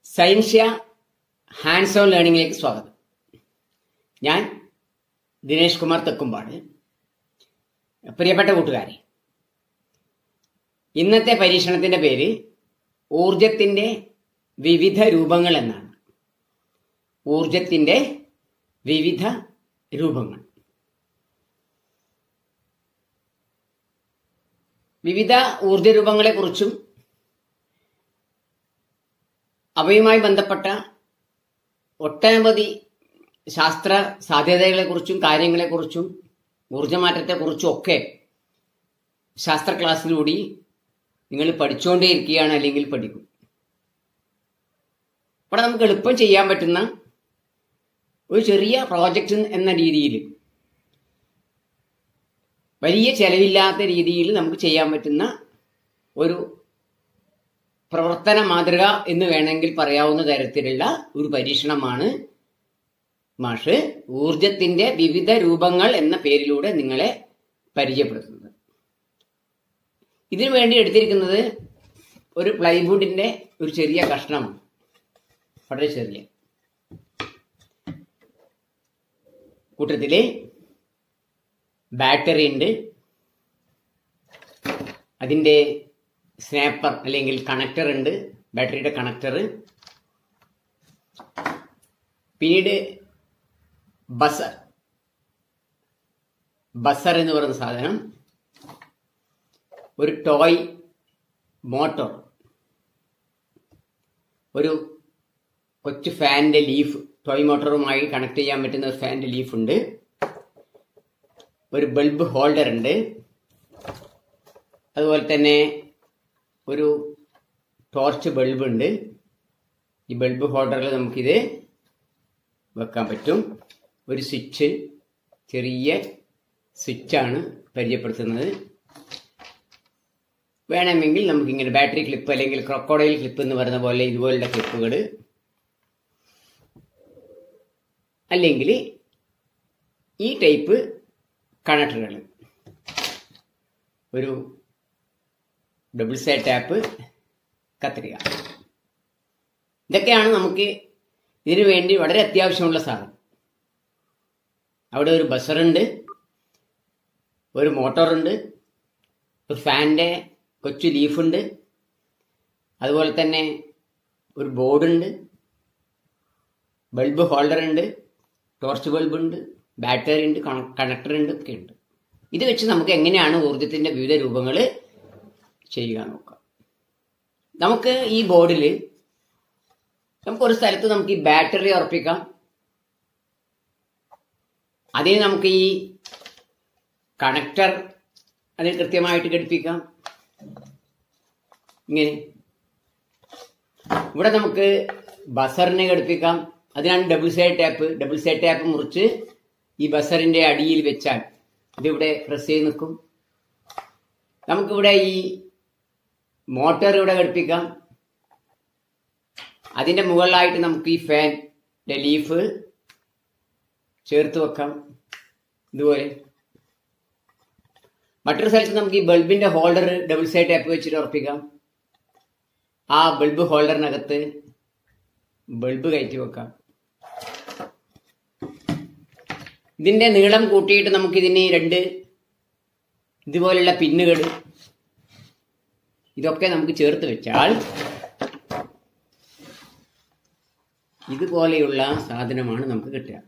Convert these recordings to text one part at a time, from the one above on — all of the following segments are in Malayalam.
സയൻഷ്യ ഹാൻഡ്സ് ഓൺ ലേണിംഗിലേക്ക് സ്വാഗതം ഞാൻ ദിനേഷ് കുമാർ തെക്കുംപാട് പ്രിയപ്പെട്ട കൂട്ടുകാരെ ഇന്നത്തെ പരീക്ഷണത്തിന്റെ പേര് ഊർജത്തിന്റെ വിവിധ രൂപങ്ങൾ എന്നാണ് ഊർജത്തിന്റെ വിവിധ രൂപങ്ങൾ വിവിധ ഊർജ രൂപങ്ങളെക്കുറിച്ചും അവയുമായി ബന്ധപ്പെട്ട ഒട്ടനവധി ശാസ്ത്ര സാധ്യതകളെക്കുറിച്ചും കാര്യങ്ങളെക്കുറിച്ചും ഊർജ്ജമാറ്റത്തെക്കുറിച്ചും ഒക്കെ ശാസ്ത്ര ക്ലാസ്സിലൂടെ നിങ്ങൾ പഠിച്ചുകൊണ്ടേയിരിക്കുകയാണ് അല്ലെങ്കിൽ പഠിക്കും ഇവിടെ നമുക്ക് എളുപ്പം ചെയ്യാൻ പറ്റുന്ന ഒരു ചെറിയ പ്രോജക്റ്റ് എന്ന രീതിയിൽ വലിയ ചെലവില്ലാത്ത രീതിയിൽ നമുക്ക് ചെയ്യാൻ പറ്റുന്ന ഒരു പ്രവർത്തന മാതൃക എന്ന് വേണമെങ്കിൽ പറയാവുന്ന തരത്തിലുള്ള ഒരു പരീക്ഷണമാണ് മാഷ് ഊർജത്തിന്റെ വിവിധ രൂപങ്ങൾ എന്ന പേരിലൂടെ നിങ്ങളെ പരിചയപ്പെടുത്തുന്നത് ഇതിനു വേണ്ടി എടുത്തിരിക്കുന്നത് ഒരു പ്ലൈവുഡിന്റെ ഒരു ചെറിയ കഷ്ണമാണ് വളരെ ചെറിയ കൂട്ടത്തില് ബാറ്ററി ഉണ്ട് അതിന്റെ സ്നാപ്പർ അല്ലെങ്കിൽ കണക്ടർ ഉണ്ട് ബാറ്ററിയുടെ കണക്ടർ പിന്നീട് ബസർ ബസർ എന്ന് പറയുന്ന സാധനം ഒരു ടോയ് മോട്ടോർ ഒരു കൊച്ചു ഫാനിന്റെ ലീഫ് ടോയ് മോട്ടോറുമായി കണക്ട് ചെയ്യാൻ പറ്റുന്ന ഒരു ഫാനിന്റെ ലീഫ് ഉണ്ട് ഒരു ബൾബ് ഹോൾഡർ ഉണ്ട് അതുപോലെ തന്നെ ഒരു ടോർച്ച് ബൾബ് ഉണ്ട് ഈ ബൾബ് ഹോൾഡറിൽ നമുക്കിത് വെക്കാൻ പറ്റും ഒരു സ്വിച്ച് ചെറിയ സ്വിച്ചാണ് പരിചയപ്പെടുത്തുന്നത് വേണമെങ്കിൽ നമുക്കിങ്ങനെ ബാറ്ററി ക്ലിപ്പ് അല്ലെങ്കിൽ ക്രൊക്കോഡൈൽ ക്ലിപ്പ് എന്ന് പറയുന്ന പോലെ ഇതുപോലുള്ള ക്ലിപ്പുകൾ അല്ലെങ്കിൽ ഈ ടൈപ്പ് കണക്ടറുകൾ ഒരു ഡബിൾ സൈഡ് ടാപ്പ് കത്രിക ഇതൊക്കെയാണ് നമുക്ക് ഇതിനു വേണ്ടി വളരെ അത്യാവശ്യമുള്ള സാധനം അവിടെ ഒരു ബസറുണ്ട് ഒരു മോട്ടോറുണ്ട് ഒരു ഫാനിൻ്റെ കൊച്ചു ലീഫുണ്ട് അതുപോലെ തന്നെ ഒരു ബോർഡുണ്ട് ബൾബ് ഹോൾഡർ ഉണ്ട് ടോർച്ച് ബൾബ് ഉണ്ട് ബാറ്ററി ഉണ്ട് കണക്ടർ ഉണ്ട് ഒക്കെ ഉണ്ട് ഇത് വെച്ച് നമുക്ക് എങ്ങനെയാണ് ഊർജത്തിന്റെ വിവിധ രൂപങ്ങൾ ചെയ്യുക നോക്കാം നമുക്ക് ഈ ബോർഡിൽ നമുക്ക് ഒരു സ്ഥലത്ത് നമുക്ക് ഈ ബാറ്ററി ഉറപ്പിക്കാം അതിന് നമുക്ക് ഈ കണക്ടർ അതിൽ കൃത്യമായിട്ട് ഘടിപ്പിക്കാം ഇങ്ങനെ ഇവിടെ നമുക്ക് ബസറിനെ ഘടിപ്പിക്കാം അതിനാണ് double side tape double side tape മുറിച്ച് ഈ ബസറിന്റെ അടിയിൽ വെച്ചാൽ ഇതിവിടെ പ്രസ് ചെയ്ത് നിൽക്കും നമുക്കിവിടെ ഈ മോട്ടോർ ഇവിടെ ഘടിപ്പിക്കാം അതിന്റെ മുകളിലായിട്ട് നമുക്ക് ഈ ഫാൻ്റെ ലീഫ് ചേർത്ത് വെക്കാം ഇതുപോലെ മറ്റൊരു സ്ഥലത്ത് നമുക്ക് ഈ ബൾബിന്റെ ഹോൾഡർ ഡബിൾ സൈഡ് ടാപ്പ് വെച്ചിട്ട് ഉറപ്പിക്കാം ആ ബൾബ് ഹോൾഡറിനകത്ത് ബൾബ് കയറ്റി വെക്കാം ഇതിന്റെ നീളം കൂട്ടിയിട്ട് നമുക്കിതിന് രണ്ട് ഇതുപോലുള്ള പിന്നുകൾ ഇതൊക്കെ നമുക്ക് ചേർത്ത് വെച്ചാൽ ഇതുപോലെയുള്ള സാധനമാണ് നമുക്ക് കിട്ടുക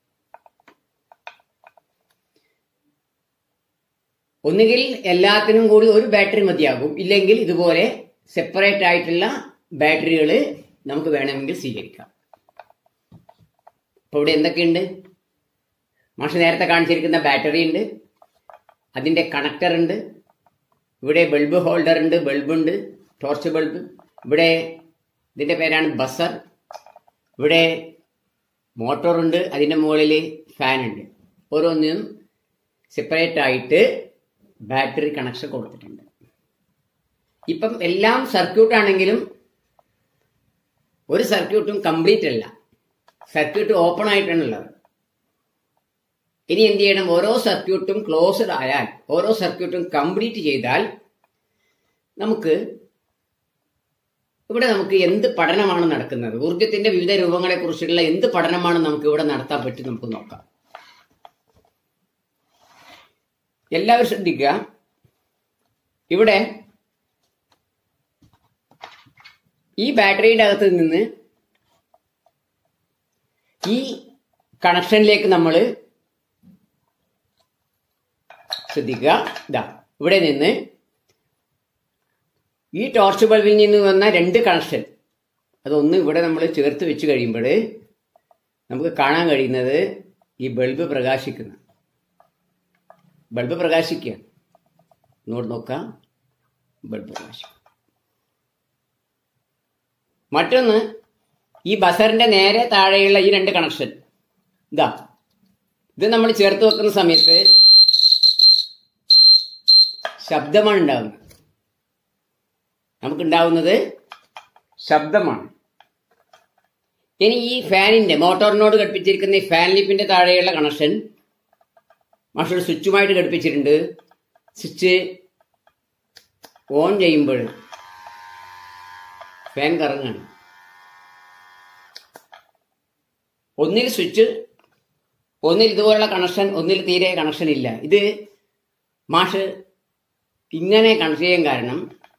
ഒന്നുകിൽ എല്ലാത്തിനും കൂടി ഒരു ബാറ്ററി മതിയാകും ഇല്ലെങ്കിൽ ഇതുപോലെ സെപ്പറേറ്റ് ആയിട്ടുള്ള ബാറ്ററികൾ നമുക്ക് വേണമെങ്കിൽ സ്വീകരിക്കാം അപ്പോൾ ഇവിടെ എന്തൊക്കെയുണ്ട് മാഷ് നേരത്തെ കാണിച്ചിരിക്കുന്ന ബാറ്ററി ഉണ്ട് അതിൻ്റെ കണക്ടർ ഉണ്ട് ഇവിടെ ബൾബ് ഹോൾഡർ ഉണ്ട് ബൾബ് ഉണ്ട് ടോർച്ച് ബൾബ് ഇവിടെ ഇതിൻ്റെ പേരാണ് ബസർ ഇവിടെ മോട്ടോർ ഉണ്ട് അതിൻ്റെ മുകളിൽ ഫാൻ ഉണ്ട് ഓരോന്നിനും സെപ്പറേറ്റ് ആയിട്ട് ബാറ്ററി കണക്ഷൻ കൊടുത്തിട്ടുണ്ട് ഇപ്പം എല്ലാം സർക്യൂട്ട് ആണെങ്കിലും ഒരു സർക്യൂട്ടും കംപ്ലീറ്റ് അല്ല സർക്യൂട്ട് ഓപ്പൺ ആയിട്ടാണുള്ളത് ഇനി എന്ത് ചെയ്യണം ഓരോ സർക്യൂട്ടും ക്ലോസ്ഡ് ആയാൽ ഓരോ സർക്യൂട്ടും കംപ്ലീറ്റ് ചെയ്താൽ നമുക്ക് ഇവിടെ നമുക്ക് എന്ത് പഠനമാണ് നടക്കുന്നത് ഊർജത്തിന്റെ വിവിധ രൂപങ്ങളെ കുറിച്ചുള്ള എന്ത് പഠനമാണ് നമുക്ക് ഇവിടെ നടത്താൻ പറ്റും നമുക്ക് നോക്കാം എല്ലാവരും ശ്രദ്ധിക്കുക ഇവിടെ ഈ ബാറ്ററിയുടെ അകത്ത് നിന്ന് ഈ കണക്ഷനിലേക്ക് നമ്മൾ ശ്രദ്ധിക്കുക ഇതാ ഇവിടെ നിന്ന് ഈ ടോർച്ച് ബൾബിൽ നിന്ന് വന്ന രണ്ട് കണക്ഷൻ അതൊന്ന് ഇവിടെ നമ്മൾ ചേർത്ത് വെച്ച് കഴിയുമ്പോൾ നമുക്ക് കാണാൻ കഴിയുന്നത് ഈ ബൾബ് പ്രകാശിക്കുന്ന ബൾബ് പ്രകാശിക്കുക ഇങ്ങോട്ട് നോക്കാം ബൾബ് പ്രകാശിക്കും മറ്റൊന്ന് ഈ ബസറിന്റെ നേരെ താഴെയുള്ള ഈ രണ്ട് കണക്ഷൻ ഇതാ ഇത് നമ്മൾ ചേർത്ത് വെക്കുന്ന സമയത്ത് ശബ്ദമാണ് ഉണ്ടാകുന്നത് നമുക്കുണ്ടാവുന്നത് ശബ്ദമാണ് ഇനി ഈ ഫാനിന്റെ മോട്ടോറിനോട് ഘടിപ്പിച്ചിരിക്കുന്ന ഈ ഫാൻ ലിപ്പിന്റെ താഴെയുള്ള കണക്ഷൻ മാസ്റ്റർ സ്വിച്ചുമായിട്ട് ഘടിപ്പിച്ചിട്ടുണ്ട് സ്വിച്ച് ഓൺ ചെയ്യുമ്പോൾ ഫാൻ കറങ്ങാണ് ഒന്നിൽ സ്വിച്ച് ഒന്നിൽ ഇതുപോലുള്ള കണക്ഷൻ ഒന്നിൽ തീരെ കണക്ഷൻ ഇല്ല ഇത് മാഷ് ഇങ്ങനെ കണക്ട് ചെയ്യാൻ കാരണം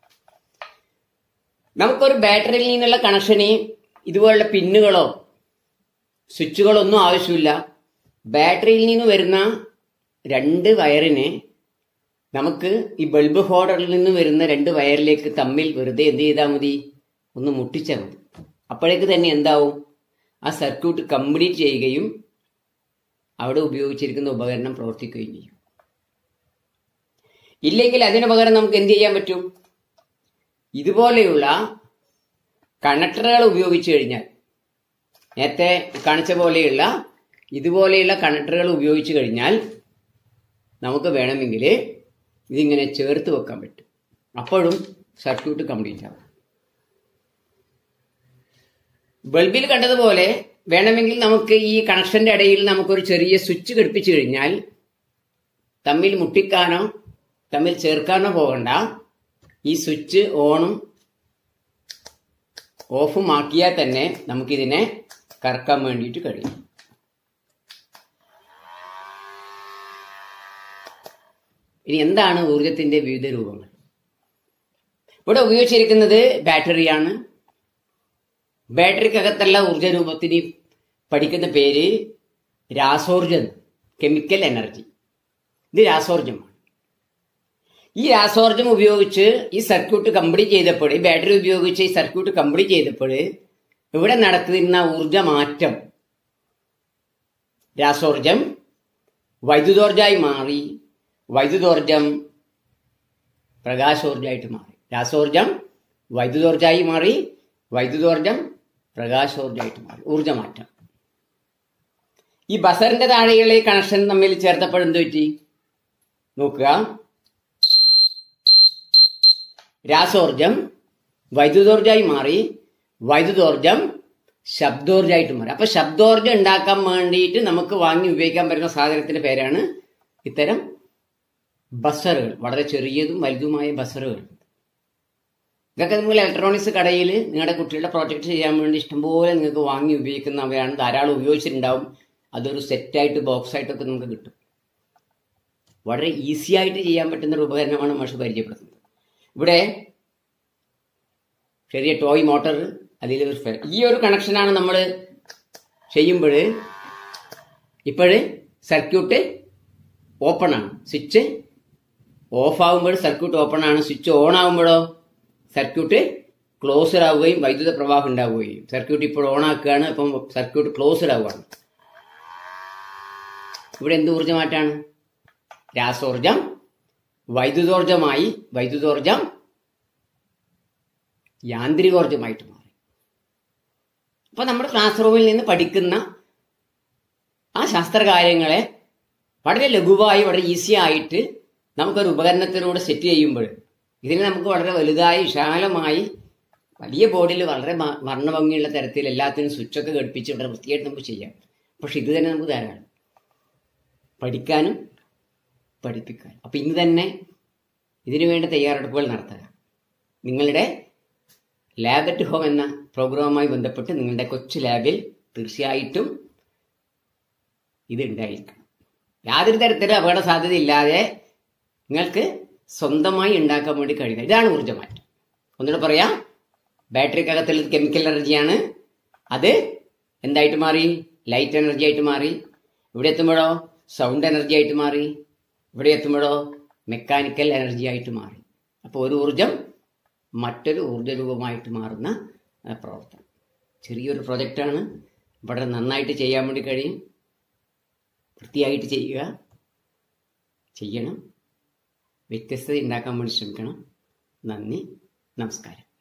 നമുക്കൊരു ബാറ്ററിയിൽ നിന്നുള്ള കണക്ഷന് ഇതുപോലുള്ള പിന്നുകളോ സ്വിച്ചുകളോ ഒന്നും ആവശ്യമില്ല ബാറ്ററിയിൽ നിന്ന് വരുന്ന രണ്ട് വയറിനെ നമുക്ക് ഈ ബൾബ് ഹോൾഡറിൽ നിന്ന് വരുന്ന രണ്ട് വയറിലേക്ക് തമ്മിൽ വെറുതെ എന്ത് ചെയ്താൽ മതി ഒന്ന് മുട്ടിച്ചാൽ മതി അപ്പോഴേക്ക് തന്നെ എന്താവും ആ സർക്യൂട്ട് കംപ്ലീറ്റ് ചെയ്യുകയും അവിടെ ഉപയോഗിച്ചിരിക്കുന്ന ഉപകരണം പ്രവർത്തിക്കുകയും ചെയ്യും ഇല്ലെങ്കിൽ അതിന് പകരം നമുക്ക് എന്ത് ചെയ്യാൻ പറ്റും ഇതുപോലെയുള്ള കണക്ടറുകൾ ഉപയോഗിച്ചു കഴിഞ്ഞാൽ നേരത്തെ കാണിച്ച പോലെയുള്ള ഇതുപോലെയുള്ള കണക്ടറുകൾ ഉപയോഗിച്ചു കഴിഞ്ഞാൽ നമുക്ക് വേണമെങ്കിൽ ഇതിങ്ങനെ ചേർത്ത് വെക്കാൻ പറ്റും അപ്പോഴും സർക്യൂട്ട് കംപ്ലീറ്റ് ആവും ബൾബിൽ കണ്ടതുപോലെ വേണമെങ്കിൽ നമുക്ക് ഈ കണക്ഷന്റെ ഇടയിൽ നമുക്കൊരു ചെറിയ സ്വിച്ച് ഘടിപ്പിച്ചു കഴിഞ്ഞാൽ തമ്മിൽ മുട്ടിക്കാനോ തമ്മിൽ ചേർക്കാനോ പോകണ്ട ഈ സ്വിച്ച് ഓണും ഓഫും ആക്കിയാൽ തന്നെ നമുക്കിതിനെ കറക്കാൻ വേണ്ടിയിട്ട് കഴിയും ഇനി എന്താണ് ഊർജത്തിന്റെ വിവിധ രൂപങ്ങൾ ഇവിടെ ഉപയോഗിച്ചിരിക്കുന്നത് ബാറ്ററിയാണ് ബാറ്ററിക്കകത്തുള്ള ഊർജ രൂപത്തിന് പഠിക്കുന്ന പേര് രാസോർജം കെമിക്കൽ എനർജി ഇത് രാസോർജമാണ് ഈ രാസോർജം ഉപയോഗിച്ച് ഈ സർക്യൂട്ട് കംപ്ലീറ്റ് ചെയ്തപ്പോൾ ഈ ബാറ്ററി ഉപയോഗിച്ച് ഈ സർക്യൂട്ട് കംപ്ലീറ്റ് ചെയ്തപ്പോൾ ഇവിടെ നടക്കുന്ന ഊർജ മാറ്റം രാസോർജം വൈദ്യുതോർജമായി മാറി വൈദ്യുതോർജം പ്രകാശോർജമായിട്ട് മാറി രാസോർജം വൈദ്യുതോർജമായി മാറി വൈദ്യുതോർജം പ്രകാശോർജമായിട്ട് മാറി ഊർജമാറ്റം ഈ ബസറിന്റെ താഴെയുള്ള ഈ കണക്ഷൻ തമ്മിൽ ചേർത്തപ്പോൾ എന്ത് പറ്റി നോക്കുക രാസോർജം വൈദ്യുതോർജമായി മാറി വൈദ്യുതോർജം ശബ്ദോർജമായിട്ട് മാറി അപ്പൊ ശബ്ദോർജം ഉണ്ടാക്കാൻ വേണ്ടിയിട്ട് നമുക്ക് വാങ്ങി ഉപയോഗിക്കാൻ പറ്റുന്ന സാധനത്തിന്റെ പേരാണ് ഇത്തരം ബസറുകൾ വളരെ ചെറിയതും വലുതുമായ ബസറുകൾ ഇതൊക്കെ നിങ്ങൾ ഇലക്ട്രോണിക്സ് കടയിൽ നിങ്ങളുടെ കുട്ടികളുടെ പ്രോജക്റ്റ് ചെയ്യാൻ വേണ്ടി ഇഷ്ടംപോലെ നിങ്ങൾക്ക് വാങ്ങി ഉപയോഗിക്കുന്നവയാണ് ധാരാളം ഉപയോഗിച്ചിട്ടുണ്ടാവും അതൊരു സെറ്റായിട്ട് ബോക്സ് ആയിട്ടൊക്കെ നമുക്ക് കിട്ടും വളരെ ഈസി ആയിട്ട് ചെയ്യാൻ പറ്റുന്ന ഒരു ഉപകരണമാണ് മാഷ് പരിചയപ്പെടുത്തുന്നത് ഇവിടെ ചെറിയ ടോയ് മോട്ടർ അതിൽ ഒരു ഫെ- ഈ ഒരു കണക്ഷനാണ് നമ്മൾ ചെയ്യുമ്പോൾ ഇപ്പോഴ് സർക്യൂട്ട് ഓപ്പൺ ആണ് സ്വിച്ച് ഓഫ് ആകുമ്പോൾ സർക്യൂട്ട് ഓപ്പൺ ആണ് സ്വിച്ച് ഓൺ ആകുമ്പോഴോ സർക്യൂട്ട് ക്ലോസ്ഡ് ആവുകയും വൈദ്യുത പ്രവാഹം ഉണ്ടാവുകയും സർക്യൂട്ട് ഇപ്പോൾ ഓൺ ആക്കുകയാണ് അപ്പം സർക്യൂട്ട് ക്ലോസ്ഡ് ആവുകയാണ് ഇവിടെ എന്ത് ഊർജ്ജമായിട്ടാണ് രാസോർജം വൈദ്യുതോർജമായി വൈദ്യുതോർജം യാന്ത്രികോർജമായിട്ട് മാറി അപ്പൊ നമ്മുടെ ക്ലാസ് റൂമിൽ നിന്ന് പഠിക്കുന്ന ആ ശാസ്ത്രകാര്യങ്ങളെ വളരെ ലഘുവായി വളരെ ഈസി ആയിട്ട് നമുക്കൊരു ഉപകരണത്തിലൂടെ സെറ്റ് ചെയ്യുമ്പോൾ ഇതിനെ നമുക്ക് വളരെ വലുതായി വിശാലമായി വലിയ ബോർഡിൽ വളരെ മ- വർണ്ണഭംഗിയുള്ള തരത്തിൽ എല്ലാത്തിനും സ്വിച്ചൊക്കെ ഘടിപ്പിച്ച് വളരെ വൃത്തിയായിട്ട് നമുക്ക് ചെയ്യാം പക്ഷെ ഇത് തന്നെ നമുക്ക് ധാരാളം പഠിക്കാനും പഠിപ്പിക്കാനും അപ്പം ഇന്ന് തന്നെ ഇതിനു വേണ്ട തയ്യാറെടുപ്പുകൾ നടത്തുക നിങ്ങളുടെ ലാബ് അറ്റ് ഹോം എന്ന പ്രോഗ്രാമുമായി ബന്ധപ്പെട്ട് നിങ്ങളുടെ കൊച്ചു ലാബിൽ തീർച്ചയായിട്ടും ഇത് ഉണ്ടായിരിക്കണം യാതൊരു തരത്തിലും അപകട സാധ്യത ഇല്ലാതെ നിങ്ങൾക്ക് സ്വന്തമായി ഉണ്ടാക്കാൻ വേണ്ടി കഴിയുന്നത് ഇതാണ് ഊർജ്ജമാറ്റം ഒന്നുകൂടെ പറയാം ബാറ്ററിക്കകത്തുള്ള കെമിക്കൽ എനർജിയാണ് അത് എന്തായിട്ട് മാറി ലൈറ്റ് എനർജി ആയിട്ട് മാറി ഇവിടെ എത്തുമ്പോഴോ സൗണ്ട് എനർജി ആയിട്ട് മാറി ഇവിടെ എത്തുമ്പോഴോ മെക്കാനിക്കൽ എനർജി ആയിട്ട് മാറി അപ്പോൾ ഒരു ഊർജം മറ്റൊരു ഊർജ്ജ രൂപമായിട്ട് മാറുന്ന ആ, പ്രവർത്തനം ചെറിയൊരു പ്രൊജക്റ്റാണ് വളരെ നന്നായിട്ട് ചെയ്യാൻ വേണ്ടി കഴിയും വൃത്തിയായിട്ട് ചെയ്യുക ചെയ്യണം വ്യത്യസ്തത ഉണ്ടാക്കാൻ വേണ്ടി ശ്രമിക്കണം നന്ദി നമസ്കാരം